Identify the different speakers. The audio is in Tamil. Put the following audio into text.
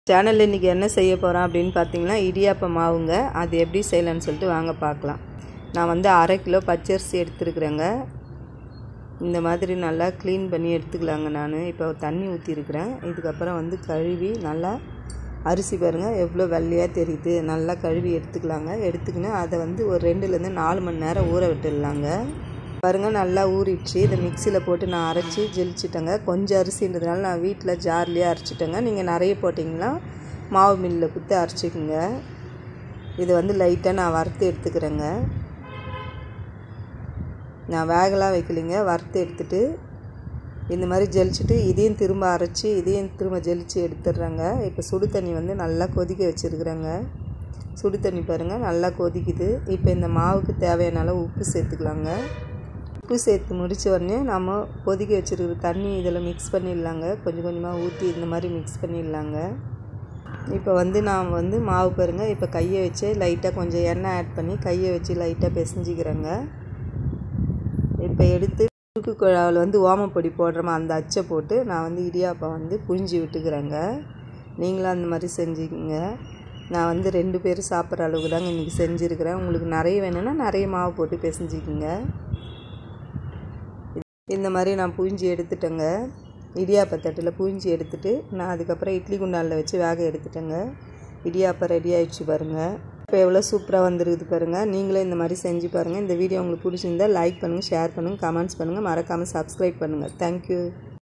Speaker 1: சேனலில் இன்றைக்கி என்ன செய்ய போகிறோம் அப்படின்னு பார்த்தீங்கன்னா இடியாப்ப மாவுங்க அது எப்படி செய்யலான்னு சொல்லிட்டு வாங்க பார்க்கலாம் நான் வந்து அரை கிலோ பச்சரிசி எடுத்துருக்குறேங்க இந்த மாதிரி நல்லா க்ளீன் பண்ணி எடுத்துக்கலாங்க நான் இப்போ தண்ணி ஊற்றிருக்கிறேன் இதுக்கப்புறம் வந்து கழுவி நல்லா அரிசி பாருங்கள் எவ்வளோ வெள்ளையாக தெரியுது நல்லா கழுவி எடுத்துக்கலாங்க எடுத்துக்கின்னு அதை வந்து ஒரு ரெண்டுலேருந்து நாலு மணி நேரம் ஊற விட்டுடலாங்க பாருங்கள் நல்லா ஊறிடுச்சு இதை மிக்சியில் போட்டு நான் அரைச்சி ஜெலிச்சிட்டேங்க கொஞ்சம் அரிசின்றதுனால நான் வீட்டில் ஜார்லேயே அரைச்சிட்டேங்க நீங்கள் நிறைய போட்டிங்கன்னா மாவு மில்லில் குத்து அரைச்சிக்கோங்க இது வந்து லைட்டாக நான் வறுத்து எடுத்துக்கிறேங்க நான் வேகலாம் வைக்கலிங்க வறுத்து எடுத்துட்டு இந்த மாதிரி ஜெலிச்சுட்டு இதையும் திரும்ப அரைச்சி இதையும் திரும்ப ஜெலிச்சு எடுத்துடுறேங்க இப்போ சுடு தண்ணி வந்து நல்லா கொதிக்க வச்சுருக்குறேங்க சுடு தண்ணி பாருங்கள் நல்லா கொதிக்குது இப்போ இந்த மாவுக்கு தேவையான அளவு உப்பு சேர்த்துக்கலாங்க உப்பு சேர்த்து முடித்த உடனே நம்ம கொதிக்க வச்சுருக்கிற தண்ணி இதில் மிக்ஸ் பண்ணிடலாங்க கொஞ்சம் கொஞ்சமாக ஊற்றி இந்த மாதிரி மிக்ஸ் பண்ணிடலாங்க இப்போ வந்து நான் வந்து மாவு பாருங்கள் இப்போ கையை வச்சு லைட்டாக கொஞ்சம் எண்ணெய் ஆட் பண்ணி கையை வச்சு லைட்டாக பிசைஞ்சிக்கிறேங்க இப்போ எடுத்து குறுக்கு குழாவில் வந்து ஓமப்பொடி போடுறோமா அந்த அச்சை போட்டு நான் வந்து இடியாப்பம் வந்து புழிஞ்சி விட்டுக்கிறேங்க நீங்களும் அந்த மாதிரி செஞ்சுக்கோங்க நான் வந்து ரெண்டு பேர் சாப்பிட்ற அளவுக்கு தாங்க இன்றைக்கி செஞ்சுருக்கிறேன் உங்களுக்கு நிறைய வேணும்னா நிறைய மாவு போட்டு பிசைஞ்சிக்கோங்க இந்த மாதிரி நான் புழிஞ்சி எடுத்துட்டேங்க இடியாப்ப தட்டில் புழிஞ்சி எடுத்துட்டு நான் அதுக்கப்புறம் இட்லி குண்டானில் வச்சு வேக எடுத்துட்டேங்க இடியாப்பம் ரெடி ஆயிடுச்சு பாருங்கள் இப்போ எவ்வளோ சூப்பராக வந்துருக்குது பாருங்கள் நீங்களும் இந்த மாதிரி செஞ்சு பாருங்கள் இந்த வீடியோ உங்களுக்கு பிடிச்சிருந்தா லைக் பண்ணுங்கள் ஷேர் பண்ணுங்கள் கமெண்ட்ஸ் பண்ணுங்கள் மறக்காமல் சப்ஸ்கிரைப் பண்ணுங்கள் தேங்க்யூ